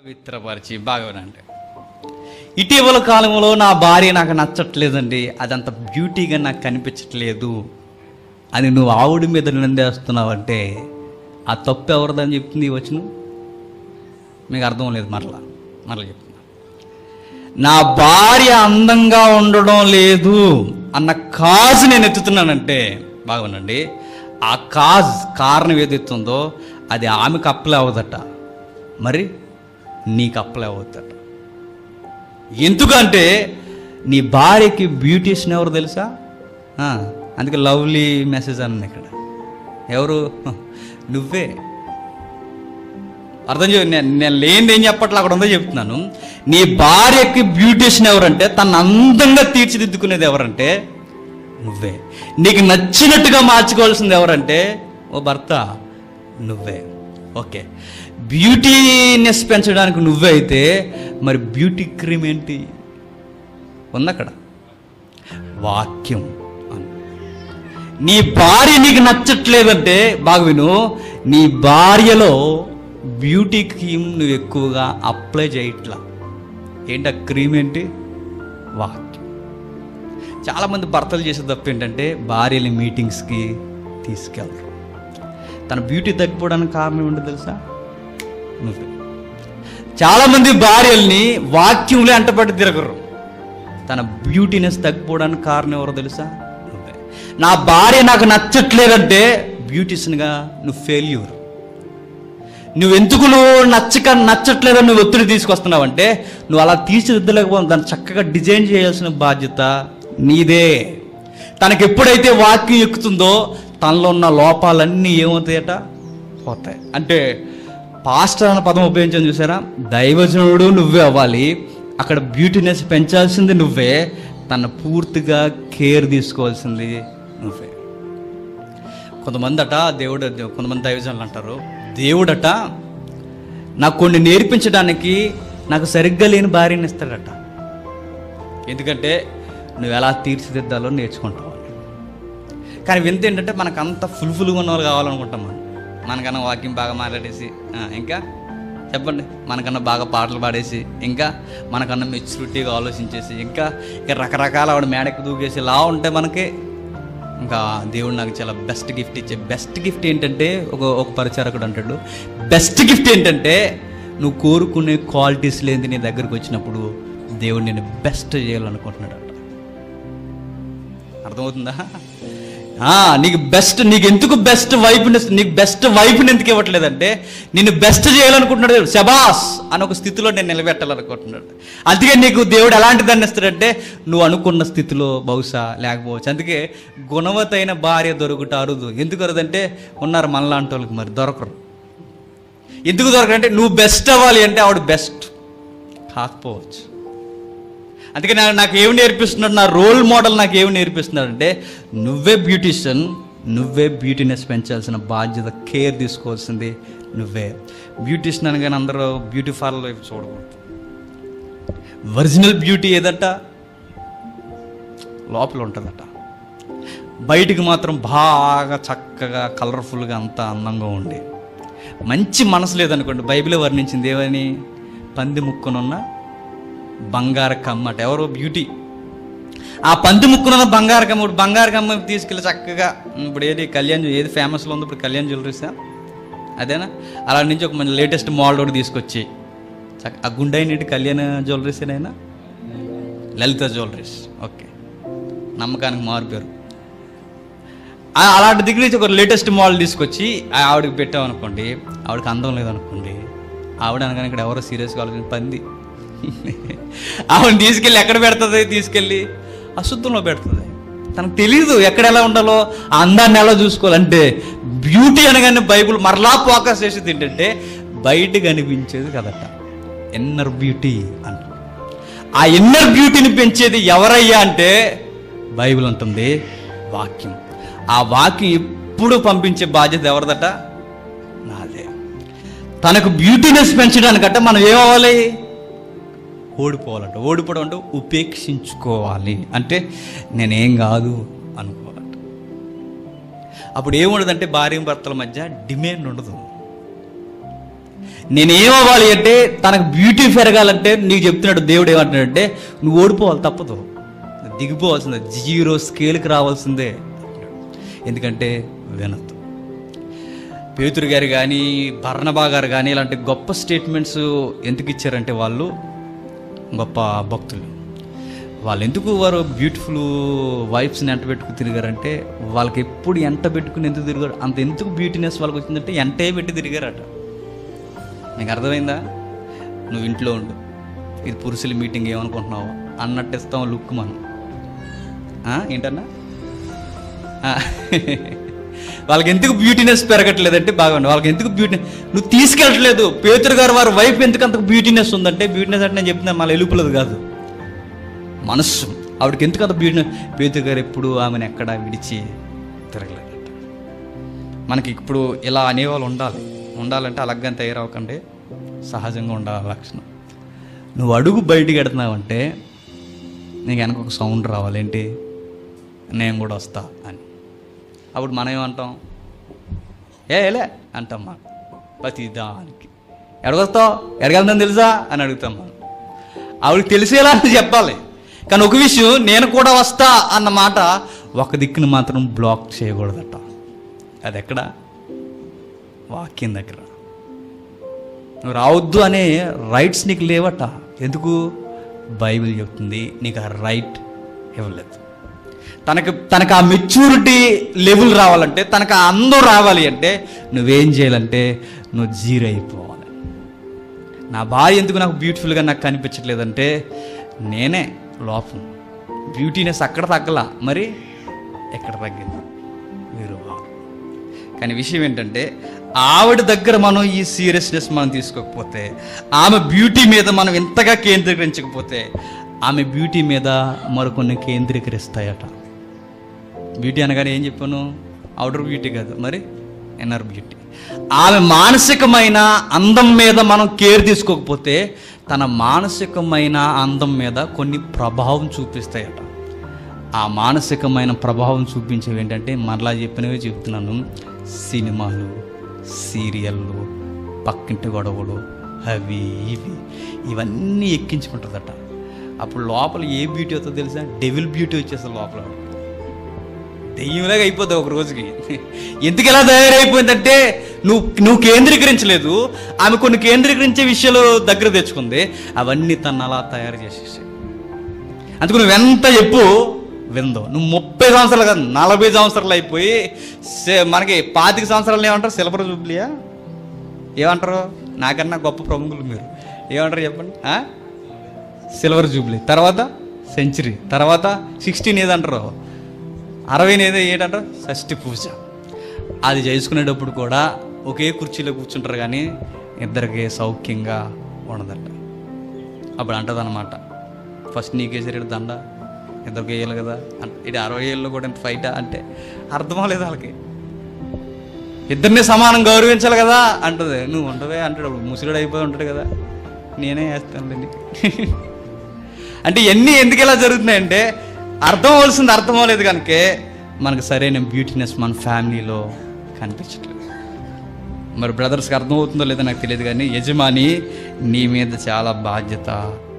పవిత్రపరిచి బాగా వినండి ఇటీవల కాలంలో నా భార్య నాకు నచ్చట్లేదండి అదంత బ్యూటీగా నాకు కనిపించట్లేదు అని నువ్వు ఆవిడ మీద నిందేస్తున్నావంటే ఆ తప్పు ఎవరిదని చెప్తుంది ఈ వచనం మీకు అర్థం లేదు మరలా మరలా చెప్తున్నా నా భార్య అందంగా ఉండడం లేదు అన్న కాజ్ నేను ఎత్తుతున్నానంటే బాగునండి ఆ కాజ్ కారణం ఏదైతుందో అది ఆమెకు అప్లై అవ్వదట మరి నీకు అప్లై అవుద్దట ఎందుకంటే నీ భార్యకి బ్యూటీషియన్ ఎవరు తెలుసా ఆ, అందుకే లవ్లీ మెసేజ్ అన్న ఇక్కడ ఎవరు హ, నువ్వే అర్థం చే నేను నేను లేనిది ఏం చెప్పట్లే అక్కడ ఉందో చెప్తున్నాను నీ భార్యకి బ్యూటీషియన్ ఎవరంటే తను అందంగా తీర్చిదిద్దుకునేది ఎవరంటే నువ్వే నీకు నచ్చినట్టుగా మార్చుకోవాల్సింది ఎవరంటే ఓ భర్త నువ్వే ఓకే బ్యూటీనెస్ పెంచడానికి నువ్వే అయితే మరి బ్యూటీ క్రీమ్ ఏంటి ఉంది అక్కడ వాక్యం అని నీ భార్య నీకు నచ్చట్లేదంటే బాగా విను నీ భార్యలో బ్యూటీ క్రీమ్ నువ్వు ఎక్కువగా అప్లై చేయట్లా ఏంటి ఆ క్రీమ్ ఏంటి వాక్యం చాలామంది భర్తలు చేసే తప్పు ఏంటంటే భార్యని మీటింగ్స్కి తీసుకెళ్ళరు తన బ్యూటీ తగ్గిపోవడానికి కారణం ఏంటో తెలుసా నువ్వే చాలామంది భార్యల్ని వాక్యంలో అంటపట్టి తిరగరు తన బ్యూటీనెస్ తగ్గిపోవడానికి కారణం ఎవరో తెలుసా నువ్వే నా భార్య నాకు నచ్చట్లేదంటే బ్యూటిషియన్గా నువ్వు ఫెయిల్యూర్ నువ్వెందుకు నువ్వు నచ్చక నచ్చట్లేదని నువ్వు ఒత్తిడి తీసుకొస్తున్నావంటే నువ్వు అలా తీర్చిదిద్దలేకపోతే దాన్ని చక్కగా డిజైన్ చేయాల్సిన బాధ్యత నీదే తనకి ఎప్పుడైతే వాక్యం ఎక్కుతుందో తనలో ఉన్న లోపాలన్నీ ఏమవుతాయట పోతాయి అంటే పాస్టర్ అన్న పదం ఉపయోగించని చూసారా దైవజనుడు నువ్వే అవ్వాలి అక్కడ బ్యూటీనెస్ పెంచాల్సింది నువ్వే తన పూర్తిగా కేర్ తీసుకోవాల్సింది నువ్వే కొంతమంది అట దేవుడు కొంతమంది దైవజనులు అంటారు దేవుడట నాకు కొన్ని నేర్పించడానికి నాకు సరిగ్గా లేని భార్యని ఇస్తాడట ఎందుకంటే నువ్వు ఎలా తీర్చిదిద్దాలో నేర్చుకుంటావు కానీ వింత ఏంటంటే మనకు అంత ఫుల్ ఫుల్గా ఉన్న వాళ్ళు కావాలనుకుంటాం మనం మనకన్నా వాకింగ్ బాగా మాట్లాడేసి ఆ, ఇంకా చెప్పండి మనకన్నా బాగా పాటలు పాడేసి ఇంకా మనకన్నా మెచ్యూరిటీగా ఆలోచించేసి ఇంకా ఇంకా రకరకాల ఆవిడ మేడకి దూకేసి ఇలా ఉంటే మనకి ఇంకా దేవుడు నాకు చాలా బెస్ట్ గిఫ్ట్ ఇచ్చే బెస్ట్ గిఫ్ట్ ఏంటంటే ఒక ఒక పరిచారకుడు అంటాడు బెస్ట్ గిఫ్ట్ ఏంటంటే నువ్వు కోరుకునే క్వాలిటీస్ లేని నీ దగ్గరకు వచ్చినప్పుడు దేవుడు నేను బెస్ట్ చేయాలనుకుంటున్నాడు అంట అర్థమవుతుందా ఆ, నీకు బెస్ట్ నీకు ఎందుకు బెస్ట్ వైపుని నీకు బెస్ట్ వైపుని ఎందుకు ఇవ్వట్లేదంటే నిన్ను బెస్ట్ చేయాలనుకుంటున్నాడు దేవుడు. శబాస్ అని ఒక స్థితిలో నేను నిలబెట్టాలనుకుంటున్నాడు అందుకే నీకు దేవుడు ఎలాంటి దాన్ని ఇస్తాడంటే నువ్వు అనుకున్న స్థితిలో బహుశా లేకపోవచ్చు అందుకే గుణవతైన భార్య దొరుకుట అరుదు ఎందుకు అరుదంటే ఉన్నారు మనలాంటి వాళ్ళకి మరి దొరకరు ఎందుకు దొరకరంటే నువ్వు బెస్ట్ అవ్వాలి అంటే ఆవిడ బెస్ట్ కాకపోవచ్చు అందుకే నాకు నాకు ఏమి నేర్పిస్తున్నాడు నా రోల్ మోడల్ నాకు ఏమి నేర్పిస్తున్నాడు అంటే నువ్వే బ్యూటిషియన్ నువ్వే బ్యూటీనెస్ పెంచాల్సిన బాధ్యత కేర్ తీసుకోవాల్సింది నువ్వే బ్యూటిషియన్ అనగానే అందరూ బ్యూటీ పార్లర్ వైపు చూడకూడదు ఒరిజినల్ బ్యూటీ ఏదట లోపల ఉంటుందట బయటికి మాత్రం బాగా చక్కగా కలర్ఫుల్గా అంతా అందంగా ఉండి మంచి మనసు లేదనుకోండి బైబిల్ వర్ణించింది ఏమని పంది ముక్కునున్న బంగారు కమ్మట ఎవరో బ్యూటీ ఆ పంది ముక్కునున్న బంగారు కమ్మ ఇప్పుడు బంగారు కమ్మ తీసుకెళ్ళి చక్కగా ఇప్పుడు ఏది కళ్యాణ్ ఏది ఫేమస్లో ఉంది ఇప్పుడు కళ్యాణ్ జ్యువెలరీసా అదేనా అలా నుంచి ఒక మంచి లేటెస్ట్ మోడల్ ఒకటి తీసుకొచ్చి చక్క ఆ గుండె నీటి కళ్యాణ్ జ్యువెలరీసేనైనా లలిత జ్యువెలరీస్ ఓకే నమ్మకానికి మారిపోయారు ఆ- అలాంటి దగ్గర నుంచి ఒక లేటెస్ట్ మోడల్ తీసుకొచ్చి ఆ ఆవిడకి పెట్టామనుకోండి ఆవిడకి అందం లేదనుకోండి ఆవిడ అనగానే ఇక్కడ ఎవరో సీరియస్గా ఆలోచన పంది ఆవిడని తీసుకెళ్ళి ఎక్కడ పెడుతుంది తీసుకెళ్ళి అశుద్ధంలో పెడుతుంది తనకు తెలీదు ఎక్కడ ఎలా ఉండాలో ఆ అందాన్ని ఎలా చూసుకోవాలంటే బ్యూటీ అనగానే బైబుల్ మరలా ఫోకస్ చేసేది ఏంటంటే బయట కనిపించేది కదట ఎన్నర్ బ్యూటీ అంట ఆ ఇన్నర్ బ్యూటీని పెంచేది ఎవరయ్యా అంటే బైబిల్ ఉంటుంది వాక్యం ఆ వాక్యం ఎప్పుడు పంపించే బాధ్యత ఎవరిదట నాదే తనకు బ్యూటీనెస్ పెంచడానికంటే మనం ఏమవ్వాలి ఓడిపోవాలంట ఓడిపోవడం అంటే ఉపేక్షించుకోవాలి అంటే నేనేం కాదు అనుకోవాలంట అప్పుడు ఏముండదంటే భార్య భర్తల మధ్య డిమాండ్ ఉండదు నేనేమవ్వాలి అంటే తనకు బ్యూటీ పెరగాలంటే నీకు చెప్తున్నాడు దేవుడు ఏమంటున్నాడంటే నువ్వు ఓడిపోవాలి తప్పదు దిగిపోవాల్సిందే జీరో స్కేల్కి రావాల్సిందే ఎందుకంటే వినద్దు పేతురు గారు కానీ బర్ణబా గారు కానీ ఇలాంటి గొప్ప స్టేట్మెంట్స్ ఎందుకు ఇచ్చారంటే వాళ్ళు గొప్ప భక్తులు వాళ్ళు ఎందుకు వారు బ్యూటిఫుల్ వైఫ్స్ని ఎంట పెట్టుకుని తిరిగారంటే వాళ్ళకి ఎప్పుడు ఎంట పెట్టుకుని ఎందుకు తిరిగారు అంత ఎందుకు బ్యూటీనెస్ వాళ్ళకి వచ్చిందంటే ఎంటే పెట్టి తిరిగారట నీకు అర్థమైందా నువ్వు ఇంట్లో ఉండు ఇది పురుషుల మీటింగ్ ఏమనుకుంటున్నావు అన్నట్టు ఇస్తాం లుక్ మనం ఆ, ఏంటన్నా ఆ, వాళ్ళకి ఎందుకు బ్యూటీనెస్ పెరగట్లేదంటే బాగుంది వాళ్ళకి ఎందుకు బ్యూటీ నువ్వు తీసుకెళ్ళట్లేదు పేతురు గారు వారి వైఫ్ ఎందుకు అంత బ్యూటీనెస్ ఉందంటే బ్యూటీనెస్ అంటే నేను చెప్తున్నా మళ్ళీ ఎలుపులది కాదు మనస్సు ఆవిడకి ఎందుకు అంత బ్యూటీ పేతురు గారు ఎప్పుడు ఆమెను ఎక్కడ విడిచి తిరగలేదట మనకి ఇప్పుడు ఇలా అనేవాళ్ళు ఉండాలి ఉండాలంటే అలాగని తయారవకండి సహజంగా ఉండాలి లక్షణం నువ్వు అడుగు బయటికి ఎడుతున్నావంటే నీకు వెనక ఒక సౌండ్ రావాలి ఏంటి నేను కూడా వస్తా అని అప్పుడు మనం ఏమంటాం ఏ ఏలే అంటాం మనం ప్రతి దానికి ఎడగొస్తావు ఎడగలుగుతాం తెలుసా అని అడుగుతాం మనం ఆవిడకి తెలిసేలా అని చెప్పాలి కానీ ఒక విషయం నేను కూడా వస్తా అన్న మాట ఒక దిక్కుని మాత్రం బ్లాక్ చేయకూడదట అది ఎక్కడ వాక్యం దగ్గర నువ్వు రావద్దు అనే రైట్స్ నీకు లేవట ఎందుకు బైబిల్ చెప్తుంది నీకు ఆ రైట్ ఇవ్వలేదు తనకు తనకు ఆ మెచ్యూరిటీ లెవెల్ రావాలంటే తనకు ఆ అందం రావాలి అంటే నువ్వేం చేయాలంటే నువ్వు జీరో అయిపోవాలి నా భార్య ఎందుకు నాకు బ్యూటిఫుల్గా నాకు కనిపించట్లేదంటే నేనే లోపం బ్యూటీనెస్ అక్కడ తగ్గలా మరి ఎక్కడ తగ్గింది మీరు కానీ విషయం ఏంటంటే ఆవిడ దగ్గర మనం ఈ సీరియస్నెస్ మనం తీసుకోకపోతే ఆమె బ్యూటీ మీద మనం ఇంతగా కేంద్రీకరించకపోతే ఆమె బ్యూటీ మీద మరికొన్ని కేంద్రీకరిస్తాయట బ్యూటీ అనగానే ఏం చెప్పాను అవుటర్ బ్యూటీ కాదు మరి ఇన్నర్ బ్యూటీ ఆమె మానసికమైన అందం మీద మనం కేర్ తీసుకోకపోతే తన మానసికమైన అందం మీద కొన్ని ప్రభావం చూపిస్తాయట ఆ మానసికమైన ప్రభావం చూపించేవి ఏంటంటే మరలా చెప్పినవి చెప్తున్నాను సినిమాలు సీరియళ్ళు పక్కింటి గొడవలు అవి ఇవి ఇవన్నీ ఎక్కించుకుంటుందట అప్పుడు లోపల ఏ బ్యూటీ అవుతుందో తెలుసా డెవిల్ బ్యూటీ వచ్చేస్తుంది లోపల దెయ్యంలాగా అయిపోతావు ఒక రోజుకి ఎందుకు ఎలా తయారైపోయిందంటే నువ్వు నువ్వు కేంద్రీకరించలేదు ఆమె కొన్ని కేంద్రీకరించే విషయాలు దగ్గర తెచ్చుకుంది అవన్నీ తను అలా తయారు చేసేసి అందుకు నువ్వు ఎంత చెప్పు విందో నువ్వు ముప్పై సంవత్సరాలు కాదు నలభై సంవత్సరాలు అయిపోయి సే- మనకి పాతిక సంవత్సరాలు ఏమంటారు సిల్వర్ జూబ్లియా ఏమంటారు నాకన్నా గొప్ప ప్రముఖులు మీరు ఏమంటారు చెప్పండి ఆ? సిల్వర్ జూబ్లీ తర్వాత సెంచరీ తర్వాత సిక్స్టీన్ ఏదంటారు అరవై ఏదో ఏంటంటారు షష్ఠి పూజ అది చేసుకునేటప్పుడు కూడా ఒకే కుర్చీలో కూర్చుంటారు కానీ ఇద్దరికి సౌఖ్యంగా ఉండదట అప్పుడు అంటదన్నమాట ఫస్ట్ నీకేసారు దండ ఇద్దరికి వేయాలి కదా అంటే ఇది అరవై ఏళ్ళు కూడా ఇంత ఫైటా అంటే అర్థం లేదు వాళ్ళకి ఇద్దరిని సమానం గౌరవించాలి కదా అంటది నువ్వు ఉండవే అంటాడు ముసిలుడు అయిపోయి ఉంటాడు కదా నేనే వేస్తానులేండి అంటే ఎన్ని ఎందుకు ఇలా జరుగుతున్నాయంటే అర్థం అవ్వాల్సింది అర్థం అవ్వలేదు కనుకే మనకు సరైన బ్యూటీనెస్ మన ఫ్యామిలీలో కనిపించట్లేదు మరి బ్రదర్స్కి అర్థమవుతుందో లేదో నాకు తెలియదు కానీ యజమాని నీ మీద చాలా బాధ్యత